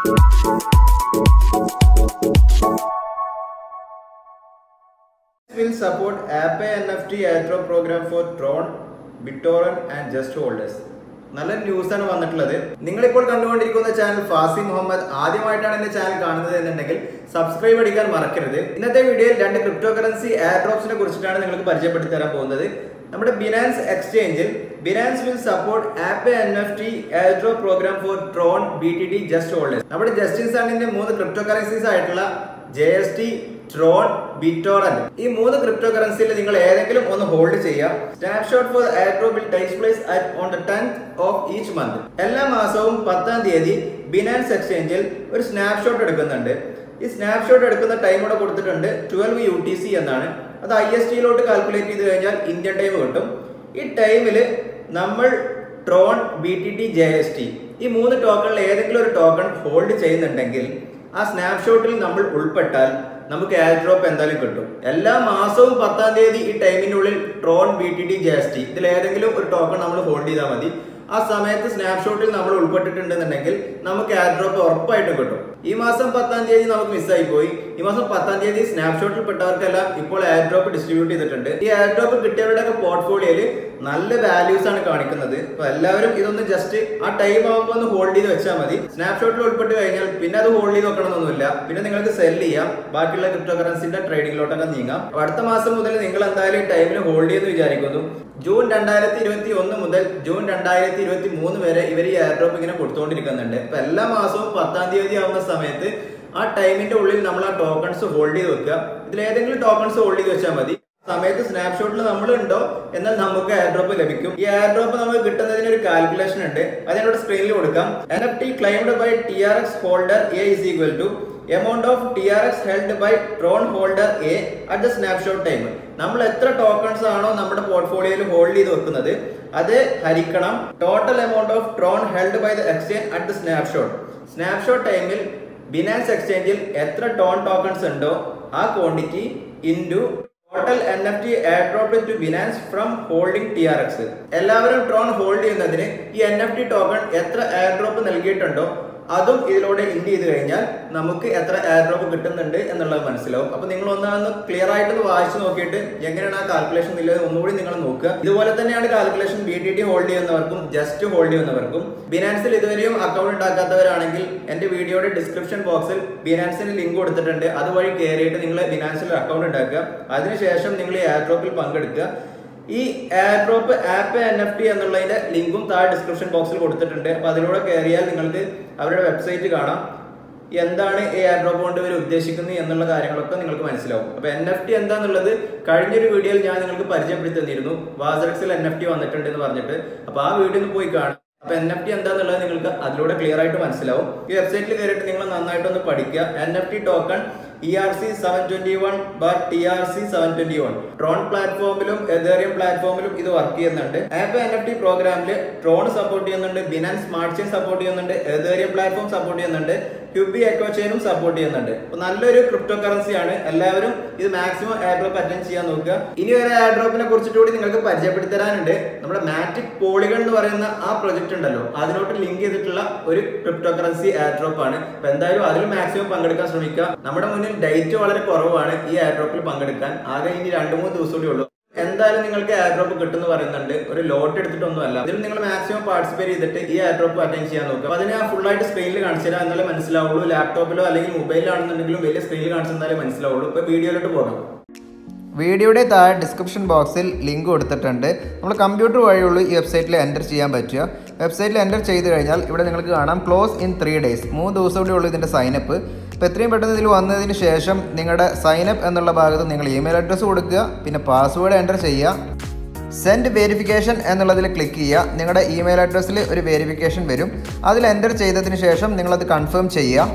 will support Apple NFT airdrop program for Tron, BitTorrent and Just Holders. നല്ല news ആണ് വന്നിട്ടുള്ളത് നിങ്ങളിപ്പോൾ കണ്ടുകൊണ്ടിരിക്കുന്ന ചാനൽ ഫാസി മുഹമ്മദ് ആദ്യമായിട്ടാണ് എന്റെ ചാനൽ കാണുന്നത് എന്നുണ്ടെങ്കിൽ സബ്സ്ക്രൈബ് അടിക്കാൻ മറക്കരുത് ഇന്നത്തെ വീഡിയോയിൽ രണ്ട് ക്രിപ്റ്റോ കറൻസി എയർഡ്രോപ്സിനെ കുറിച്ചിട്ടാണ് നിങ്ങൾക്ക് പരിചയപ്പെടുത്തി തരാൻ പോകുന്നത് നമ്മുടെ ബിനാൻസ് എക്സ്ചേഞ്ചിൽ Binance will support app N F T airdrop program for Tron B T D just holders നമ്മുടെ ജസ്റ്റിൻ സാണിന്റെ മൂന്ന് ക്രിപ്റ്റോ കറൻസീസ് ആയിട്ടുള്ള J S T Tron BitTorrent ഈ മൂന്ന് ക്രിപ്റ്റോ കറൻസിയിൽ നിങ്ങൾ ഏതെങ്കിലും ഒന്ന് ഹോൾഡ് ചെയ്യാം snapshot for airdrop will takes place at on the tenth of each month എല്ലാ മാസവും പത്താം തീയതി ബിനാൻസ് എക്സ്ചേഞ്ചിൽ ഒരു സ്നാപ്ഷോട്ട് എടുക്കുന്നുണ്ട് ഈ സ്നാപ്ഷോട്ട് എടുക്കുന്ന ടൈം ഇവിടെ കൊടുത്തിട്ടുണ്ട് ട്വൽവ് യു ടി സി എന്നാണ് അത് ഐ എസ് ടിയിലോട്ട് കാൽക്കുലേറ്റ് ചെയ്ത് കഴിഞ്ഞാൽ ഇന്ത്യൻ ടൈം കിട്ടും ഈ ടൈമിൽ നമ്മൾ Tron B T T J S T ഈ മൂന്ന് ടോക്കണിൽ ഏതെങ്കിലും ഒരു ടോക്കൺ ഹോൾഡ് ചെയ്യുന്നുണ്ടെങ്കിൽ ആ സ്നാപ്ഷോട്ടിൽ നമ്മൾ ഉൾപ്പെട്ടാൽ നമുക്ക് എയർ ഡ്രോപ്പ് എന്തായാലും കിട്ടും എല്ലാ മാസവും പത്താം തീയതി ഈ ടൈമിനുള്ളിൽ Tron B T T J S T ഇതിൽ ഏതെങ്കിലും ഒരു ടോക്കൺ നമ്മൾ ഹോൾഡ് ചെയ്താൽ മതി ആ സമയത്ത് സ്നാപ്ഷോട്ടിൽ നമ്മൾ ഉൾപ്പെട്ടിട്ടുണ്ടെന്നുണ്ടെങ്കിൽ നമുക്ക് എയർ ഡ്രോപ്പ് ഉറപ്പായിട്ടും കിട്ടും ഈ മാസം പത്താം തീയതി നമുക്ക് മിസ്സായി പോയി ഈ മാസം പത്താം തീയതി സ്നാപ്ഷോട്ടിൽ പെട്ടവർക്കെല്ലാം ഇപ്പോൾ എയർ ഡ്രോപ്പ് ഡിസ്ട്രിബ്യൂട്ട് ചെയ്തിട്ടുണ്ട് ഈ എയർ ഡ്രോപ്പ് കിട്ടിയവരുടെ ഒക്കെ പോർട്ട്ഫോളിയോയിൽ നല്ല വാല്യൂസ് ആണ് കാണിക്കുന്നത് അപ്പൊ എല്ലാവരും ഇതൊന്ന് ജസ്റ്റ് ആ ടൈം ആകുമ്പോൾ ഒന്ന് ഹോൾഡ് ചെയ്ത് വെച്ചാൽ മതി സ്നാപ്ഷോട്ടിൽ ഉൾപ്പെട്ട് കഴിഞ്ഞാൽ പിന്നെ അത് ഹോൾഡ് ചെയ്ത് വെക്കണമെന്നൊന്നുമില്ല പിന്നെ നിങ്ങൾക്ക് സെൽ ചെയ്യാം ബാക്കിയുള്ള ക്രിപ്റ്റോ കറൻസിന്റെ ട്രേഡിങ്ങിലോട്ടൊക്കെ നീങ്ങാം അപ്പൊ അടുത്ത മാസം മുതൽ നിങ്ങൾ എന്തായാലും ഈ ടൈമിൽ ഹോൾഡ് ചെയ്യുന്നു വിചാരിക്കുന്നു ജൂൺ രണ്ടായിരത്തി ഇരുപത്തി ഒന്ന് മുതൽ ജൂൺ രണ്ടായിരത്തി ഇരുപത്തി മൂന്ന് വരെ ഇവർ ഈ എയർ ഡ്രോപ്പ് ഇങ്ങനെ കൊടുത്തുകൊണ്ടിരിക്കുന്നുണ്ട് അപ്പൊ എല്ലാ മാസവും പത്താം തീയതി ആവുന്ന സമയത്ത് ആ ടൈമിന്റെ ഉള്ളിൽ നമ്മൾ ആ ടോക്കൺസ് ഹോൾഡ് ചെയ്ത് വെക്കുക ഇതിൽ ഏതെങ്കിലും ടോക്കൺസ് ഹോൾഡ് ചെയ്ത് വെച്ചാൽ മതി സമയത്ത് സ്നാപ്ഷോട്ടിൽ നമ്മൾ ഉണ്ടോ എന്നാൽ നമുക്ക് എയർ ഡ്രോപ്പ് ലഭിക്കും ഈ എയർ ഡ്രോപ്പ് നമുക്ക് കിട്ടുന്നതിന് ഒരു കാൽക്കുലേഷൻ ഉണ്ട് അതിനോട് സ്ക്രീനിൽ കൊടുക്കാം N F T claimed by T R X holder A is equal to amount of T R X held by Tron holder A at the snapshot time നമ്മൾ എത്ര ടോക്കൺസ് ആണോ നമ്മുടെ പോർട്ട്ഫോളിയോയിൽ ഹോൾഡ് ചെയ്ത് വെക്കുന്നത് അത് ഹരിക്കണം total amount of Tron held by the exchange at the snapshot snapshot ടൈമിൽ Binance എക്സ്ചേഞ്ചിൽ എത്ര ടോൺ ടോക്കൺസ് ഉണ്ടോ ആ quantity into total N F T airdrop to Binance from holding T R X എല്ലാവരും ട്രോൺ ഹോൾഡ് ചെയ്യുന്നതിന് ഈ N F T token എത്ര airdrop നൽകിയിട്ടുണ്ടോ അതും ഇതിലൂടെ ഇൻഡ് ചെയ്ത് കഴിഞ്ഞാൽ നമുക്ക് എത്ര എയർ ഡ്രോപ്പ് കിട്ടുന്നുണ്ട് എന്നുള്ളത് മനസ്സിലാവും അപ്പൊ നിങ്ങൾ ഒന്നാന്ന് ക്ലിയർ ആയിട്ട് വായിച്ചു നോക്കിയിട്ട് എങ്ങനെയാണ് ആ കാൽക്കുലേഷൻ എന്നുള്ളത് ഒന്നുകൂടി നിങ്ങൾ നോക്കുക ഇതുപോലെ തന്നെയാണ് calculation B T T hold ചെയ്യുന്നവർക്കും ജസ്റ്റ് ഹോൾഡ് ചെയ്യുന്നവർക്കും ബിനാൻസിൽ ഇതുവരെയും അക്കൗണ്ട് ഉണ്ടാക്കാത്തവരാണെങ്കിൽ എന്റെ വീഡിയോയുടെ ഡിസ്ക്രിപ്ഷൻ ബോക്സിൽ ബിനാൻസിന് ലിങ്ക് കൊടുത്തിട്ടുണ്ട് അതുവഴി കയറിയിട്ട് നിങ്ങൾ ബിനാൻസിൽ അക്കൗണ്ട് ഉണ്ടാക്കുക അതിനുശേഷം നിങ്ങൾ ഈ എയർ ഡ്രോപ്പിൽ പങ്കെടുക്കുക ഈ airdrop app N F T എന്നുള്ളതിന്റെ ലിങ്കും താഴെ ഡിസ്ക്രിപ്ഷൻ ബോക്സിൽ കൊടുത്തിട്ടുണ്ട് അപ്പൊ അതിലൂടെ കയറിയാൽ നിങ്ങൾക്ക് അവരുടെ വെബ്സൈറ്റ് കാണാം എന്താണ് ഈ എയർ ഡ്രോപ്പ് കൊണ്ട് ഇവർ ഉദ്ദേശിക്കുന്നത് എന്നുള്ള കാര്യങ്ങളൊക്കെ നിങ്ങൾക്ക് മനസ്സിലാവും അപ്പൊ എൻ എഫ് ടി എന്താന്നുള്ളത് കഴിഞ്ഞൊരു വീഡിയോയിൽ ഞാൻ നിങ്ങൾക്ക് പരിചയപ്പെടുത്തി തന്നിരുന്നു വാസറക്സിൽ എൻ എഫ് ടി വന്നിട്ടുണ്ട് എന്ന് പറഞ്ഞിട്ട് അപ്പൊ ആ വീഡിയോ ഒന്ന് പോയി കാണാം അപ്പൊ എൻ എഫ് ടി എന്താന്നുള്ളത് നിങ്ങൾക്ക് അതിലൂടെ ക്ലിയർ ആയിട്ട് മനസ്സിലാവും ഈ വെബ്സൈറ്റിൽ കയറിയിട്ട് നിങ്ങൾ നന്നായിട്ടൊന്ന് പഠിക്കുക N F T token E R C seven twenty one bar T R C seven twenty one Tron പ്ലാറ്റ്ഫോമിലും എതേറിയം പ്ലാറ്റ്ഫോമിലും ഇത് വർക്ക് ചെയ്യുന്നുണ്ട് ആപ്പ് എൻ എഫ് ടി പ്രോഗ്രാമിൽ ട്രോൺ സപ്പോർട്ട് ചെയ്യുന്നുണ്ട് ബിനാൻസ് സ്മാർട്ട് ചെയിൻ സപ്പോർട്ട് ചെയ്യുന്നുണ്ട് എതേറിയം പ്ലാറ്റ്ഫോം സപ്പോർട്ട് ചെയ്യുന്നുണ്ട് ക്യൂബി echo ചെയിനും support ചെയ്യുന്നുണ്ട് അപ്പൊ നല്ലൊരു ക്രിപ്റ്റോ കറൻസിയാണ് എല്ലാവരും ഇത് മാക്സിമം എയർ ഡ്രോപ്പ് അറ്റൻഡ് ചെയ്യാൻ നോക്കുക ഇനി ഒരു എയർ ഡ്രോപ്പിനെ കുറിച്ചിട്ട് കൂടി നിങ്ങൾക്ക് പരിചയപ്പെടുത്തി തരാനുണ്ട് നമ്മുടെ മാറ്റിക് പോളിഗൺ എന്ന് പറയുന്ന ആ പ്രൊജക്ട് ഉണ്ടല്ലോ അതിനോട്ട് ലിങ്ക് ചെയ്തിട്ടുള്ള ഒരു ക്രിപ്റ്റോ കറൻസി എയർ ഡ്രോപ്പ് ആണ് അപ്പൊ എന്തായാലും അതിൽ മാക്സിമം പങ്കെടുക്കാൻ ശ്രമിക്കുക നമ്മുടെ മുന്നിൽ ഡേറ്റ് വളരെ കുറവാണ് ഈ എയർ ഡ്രോപ്പിൽ പങ്കെടുക്കാൻ ആകെ ഇനി രണ്ട് മൂന്ന് ദിവസം കൂടി ഉള്ളൂ എന്തായാലും നിങ്ങൾക്ക് എയർ ഡ്രോപ്പ് കിട്ടുമെന്ന് പറയുന്നുണ്ട് ഒരു ലോട്ട് എടുത്തിട്ടൊന്നും അല്ല ഇതിൽ നിങ്ങൾ മാക്സിമം പാർട്ടിസിപ്പേറ്റ് ചെയ്തിട്ട് ഈ എയർ ഡ്രോപ്പ് അറ്റൻഡ് ചെയ്യാൻ നോക്കുക അപ്പൊ അതിനെ ആ ഫുൾ ആയിട്ട് സ്ക്രീനിൽ കാണിച്ചു തരാം എന്നാലേ മനസ്സിലാവുള്ളൂ ലാപ്ടോപ്പിലോ അല്ലെങ്കിൽ മൊബൈലിലാണെന്നുണ്ടെങ്കിലും വലിയ സ്ക്രീനിൽ കാണിച്ചു തന്നാലേ മനസ്സിലാവുള്ളൂ ഇപ്പൊ വീഡിയോയിലോട്ട് പോകാം വീഡിയോയുടെ താഴെ ഡിസ്ക്രിപ്ഷൻ ബോക്സിൽ ലിങ്ക് കൊടുത്തിട്ടുണ്ട് നമ്മൾ കമ്പ്യൂട്ടർ വഴിയുള്ള ഈ വെബ്സൈറ്റിൽ എൻ്റർ ചെയ്യാൻ പറ്റുക വെബ്സൈറ്റിൽ എൻ്റർ ചെയ്ത് കഴിഞ്ഞാൽ ഇവിടെ നിങ്ങൾക്ക് കാണാം ക്ലോസ് ഇൻ ത്രീ ഡേയ്സ് മൂന്ന് ദിവസം കൂടി ഉള്ളൂ ഇതിൻ്റെ സൈനപ്പ് അപ്പോൾ എത്രയും പെട്ടെന്ന് ഇതിൽ വന്നതിന് ശേഷം നിങ്ങളുടെ സൈനപ്പ് എന്നുള്ള ഭാഗത്ത് നിങ്ങൾ ഇമെയിൽ അഡ്രസ്സ് കൊടുക്കുക പിന്നെ പാസ്വേഡ് എൻ്റർ ചെയ്യുക സെൻഡ് വെരിഫിക്കേഷൻ എന്നുള്ളതിൽ ക്ലിക്ക് ചെയ്യുക നിങ്ങളുടെ ഇമെയിൽ അഡ്രസ്സിൽ ഒരു വെരിഫിക്കേഷൻ വരും അതിൽ എൻ്റർ ചെയ്തതിന് ശേഷം നിങ്ങളത് കൺഫേം ചെയ്യുക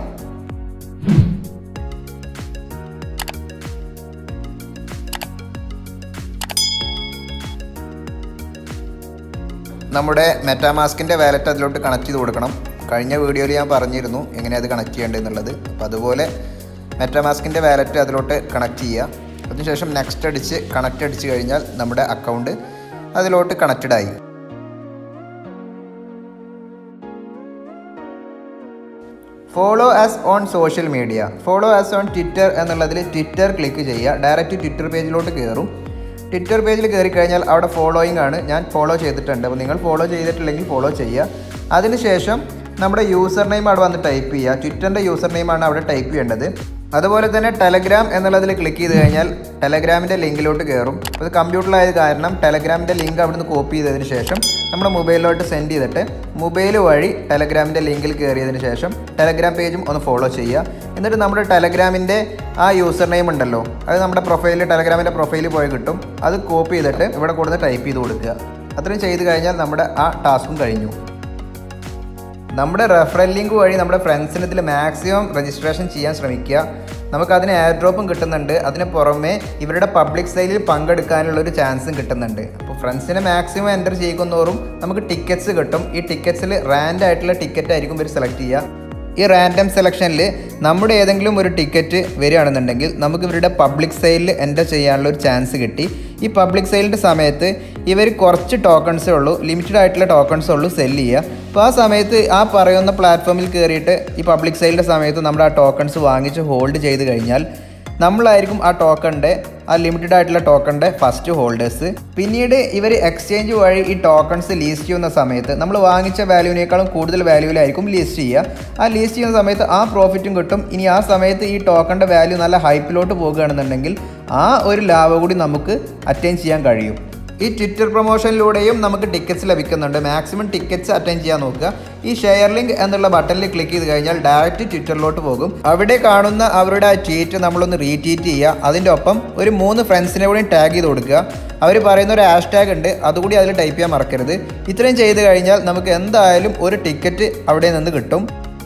നമ്മുടെ മെറ്റാമാസ്കിൻ്റെ വാലറ്റ് അതിലോട്ട് കണക്ട് ചെയ്ത് കൊടുക്കണം കഴിഞ്ഞ വീഡിയോയിൽ ഞാൻ പറഞ്ഞിരുന്നു എങ്ങനെ അത് കണക്ട് ചെയ്യേണ്ടതെന്നുള്ളത് അപ്പോൾ അതുപോലെ മെറ്റാമാസ്കിൻ്റെ വാലറ്റ് അതിലോട്ട് കണക്ട് ചെയ്യുക അതിനുശേഷം നെക്സ്റ്റ് അടിച്ച് കണക്റ്റ് അടിച്ച് കഴിഞ്ഞാൽ നമ്മുടെ അക്കൗണ്ട് അതിലോട്ട് കണക്റ്റഡ് ആയി follow us on social media follow us on Twitter എന്നുള്ളതിൽ ട്വിറ്റർ ക്ലിക്ക് ചെയ്യുക ഡയറക്റ്റ് ട്വിറ്റർ പേജിലോട്ട് കയറും ട്വിറ്റർ പേജിൽ കയറി കഴിഞ്ഞാൽ അവിടെ ഫോളോയിങ് ആണ് ഞാൻ ഫോളോ ചെയ്തിട്ടുണ്ട് അപ്പോൾ നിങ്ങൾ ഫോളോ ചെയ്തിട്ടില്ലെങ്കിൽ ഫോളോ ചെയ്യുക അതിനുശേഷം നമ്മുടെ യൂസർ നെയിം അവിടെ വന്ന് ടൈപ്പ് ചെയ്യുക ട്വിറ്ററിൻ്റെ യൂസർ നെയിമാണ് അവിടെ ടൈപ്പ് ചെയ്യേണ്ടത് അതുപോലെ തന്നെ ടെലഗ്രാം എന്നുള്ളതിൽ ക്ലിക്ക് ചെയ്ത് കഴിഞ്ഞാൽ ടെലഗ്രാമിൻ്റെ ലിങ്കിലോട്ട് കയറും അത് കമ്പ്യൂട്ടറിലായത് കാരണം ടെലഗ്രാമിൻ്റെ ലിങ്ക് അവിടുന്ന് കോപ്പി ചെയ്തതിന് ശേഷം നമ്മുടെ മൊബൈലിലോട്ട് സെൻഡ് ചെയ്തിട്ട് മൊബൈൽ വഴി ടെലഗ്രാമിൻ്റെ ലിങ്കിൽ കയറിയതിന് ശേഷം ടെലഗ്രാം പേജും ഒന്ന് ഫോളോ ചെയ്യുക എന്നിട്ട് നമ്മുടെ ടെലഗ്രാമിൻ്റെ ആ യൂസർ നെയിം ഉണ്ടല്ലോ അത് നമ്മുടെ പ്രൊഫൈലിൽ ടെലഗ്രാമിൻ്റെ പ്രൊഫൈലിൽ പോയി കിട്ടും അത് കോപ്പി ചെയ്തിട്ട് ഇവിടെ കൊടുത്ത് ടൈപ്പ് ചെയ്ത് കൊടുക്കുക അത്രയും ചെയ്ത് കഴിഞ്ഞാൽ നമ്മുടെ ആ ടാസ്കും കഴിഞ്ഞു നമ്മുടെ റെഫറൽ ലിങ്ക് വഴി നമ്മുടെ ഫ്രണ്ട്സിന് ഇതിൽ മാക്സിമം രജിസ്ട്രേഷൻ ചെയ്യാൻ ശ്രമിക്കുക നമുക്ക് അതിന് എയർ ഡ്രോപ്പും കിട്ടുന്നുണ്ട് അതിന് പുറമെ ഇവരുടെ പബ്ലിക് സെയിലിൽ പങ്കെടുക്കാനുള്ള ഒരു ചാൻസും കിട്ടുന്നുണ്ട് അപ്പോൾ ഫ്രണ്ട്സിനെ മാക്സിമം എൻ്റർ ചെയ്യുന്നതോറും നമുക്ക് ടിക്കറ്റ്സ് കിട്ടും ഈ ടിക്കറ്റ്സിൽ റാൻഡ് ആയിട്ടുള്ള ടിക്കറ്റ് ആയിരിക്കും ഇവർ സെലക്ട് ചെയ്യുക ഈ റാൻഡം സെലക്ഷനിൽ നമ്മുടെ ഏതെങ്കിലും ഒരു ടിക്കറ്റ് വരികയാണെന്നുണ്ടെങ്കിൽ നമുക്ക് ഇവരുടെ പബ്ലിക് സെയിലിൽ എൻ്റർ ചെയ്യാനുള്ള ഒരു ചാൻസ് കിട്ടി ഈ പബ്ലിക് സെയിലിൻ്റെ സമയത്ത് ഇവർ കുറച്ച് ടോക്കൺസേ ഉള്ളൂ ലിമിറ്റഡ് ആയിട്ടുള്ള ടോക്കൺസേ ഉള്ളൂ സെല്ല് ചെയ്യുക അപ്പോൾ ആ സമയത്ത് ആ പറയുന്ന പ്ലാറ്റ്ഫോമിൽ കയറിയിട്ട് ഈ പബ്ലിക് സെയിലിൻ്റെ സമയത്ത് നമ്മുടെ ആ ടോക്കൺസ് വാങ്ങിച്ച് ഹോൾഡ് ചെയ്ത് കഴിഞ്ഞാൽ നമ്മളായിരിക്കും ആ ടോക്കണിൻ്റെ ആ ലിമിറ്റഡ് ആയിട്ടുള്ള ടോക്കണിൻ്റെ ഫസ്റ്റ് ഹോൾഡേഴ്സ് പിന്നീട് ഇവർ എക്സ്ചേഞ്ച് വഴി ഈ ടോക്കൺസ് ലീസ്റ്റ് ചെയ്യുന്ന സമയത്ത് നമ്മൾ വാങ്ങിച്ച വാല്യൂവിനേക്കാളും കൂടുതൽ വാല്യൂവിലായിരിക്കും ലീസ്റ്റ് ചെയ്യുക ആ ലീസ്റ്റ് ചെയ്യുന്ന സമയത്ത് ആ പ്രോഫിറ്റും കിട്ടും ഇനി ആ സമയത്ത് ഈ ടോക്കണിൻ്റെ വാല്യൂ നല്ല ഹൈപ്പിലോട്ട് പോകുകയാണെന്നുണ്ടെങ്കിൽ ആ ഒരു ലാഭം കൂടി നമുക്ക് അറ്റൈൻ ചെയ്യാൻ കഴിയും ഈ ട്വിറ്റർ പ്രൊമോഷനിലൂടെയും നമുക്ക് ടിക്കറ്റ്സ് ലഭിക്കുന്നുണ്ട് മാക്സിമം ടിക്കറ്റ്സ് അറ്റൻഡ് ചെയ്യാൻ നോക്കുക ഈ ഷെയർ ലിങ്ക് എന്നുള്ള ബട്ടണിൽ ക്ലിക്ക് ചെയ്ത് കഴിഞ്ഞാൽ ഡയറക്റ്റ് ട്വിറ്ററിലോട്ട് പോകും അവിടെ കാണുന്ന അവരുടെ ആ ട്വീറ്റ് നമ്മളൊന്ന് റീട്വീറ്റ് ചെയ്യുക അതിൻ്റെ ഒപ്പം ഒരു മൂന്ന് ഫ്രണ്ട്സിനെ കൂടി ടാഗ് ചെയ്ത് കൊടുക്കുക അവർ പറയുന്ന ഒരു ഹാഷ് ടാഗ് ഉണ്ട് അതുകൂടി അതിൽ ടൈപ്പ് ചെയ്യാൻ മറക്കരുത് ഇത്രയും ചെയ്ത് കഴിഞ്ഞാൽ നമുക്ക് എന്തായാലും ഒരു ടിക്കറ്റ് അവിടെ നിന്ന് കിട്ടും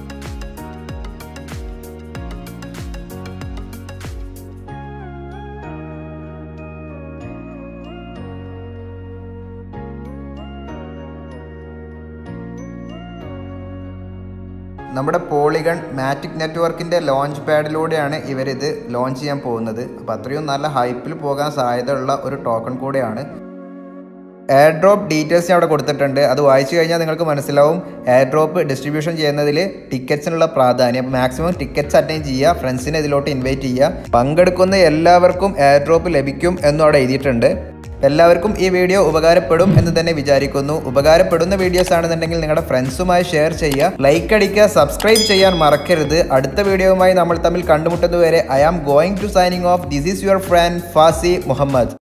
നമ്മുടെ പോളിഗൺ മാറ്റിക് നെറ്റ്വർക്കിൻ്റെ ലോഞ്ച് പാഡിലൂടെയാണ് ഇവരിത് ലോഞ്ച് ചെയ്യാൻ പോകുന്നത് അപ്പോൾ അത്രയും നല്ല ഹൈപ്പിൽ പോകാൻ സാധ്യതയുള്ള ഒരു ടോക്കൺ കൂടെയാണ് എയർ ഡ്രോപ്പ് ഡീറ്റെയിൽസ് ഞാൻ അവിടെ കൊടുത്തിട്ടുണ്ട് അത് വായിച്ചു കഴിഞ്ഞാൽ നിങ്ങൾക്ക് മനസ്സിലാവും എയർ ഡ്രോപ്പ് ഡിസ്ട്രിബ്യൂഷൻ ചെയ്യുന്നതിൽ ടിക്കറ്റ്സിനുള്ള പ്രാധാന്യം അപ്പോൾ മാക്സിമം ടിക്കറ്റ്സ് അറ്റൻഡ് ചെയ്യുക ഫ്രണ്ട്സിനെ ഇതിലോട്ട് ഇൻവൈറ്റ് ചെയ്യുക പങ്കെടുക്കുന്ന എല്ലാവർക്കും എയർ ഡ്രോപ്പ് ലഭിക്കും എന്നും അവിടെ എഴുതിയിട്ടുണ്ട് എല്ലാവർക്കും ഈ വീഡിയോ ഉപകാരപ്പെടും എന്ന് തന്നെ വിചാരിക്കുന്നു ഉപകാരപ്പെടുന്ന വീഡിയോസ് ആണെന്നുണ്ടെങ്കിൽ നിങ്ങളുടെ ഫ്രണ്ട്സുമായി ഷെയർ ചെയ്യുക ലൈക്ക് അടിക്കുക സബ്സ്ക്രൈബ് ചെയ്യാൻ മറക്കരുത് അടുത്ത വീഡിയോയുമായി നമ്മൾ തമ്മിൽ കണ്ടുമുട്ടുന്നതുവരെ I am going to signing off this is your friend Fazi Muhammad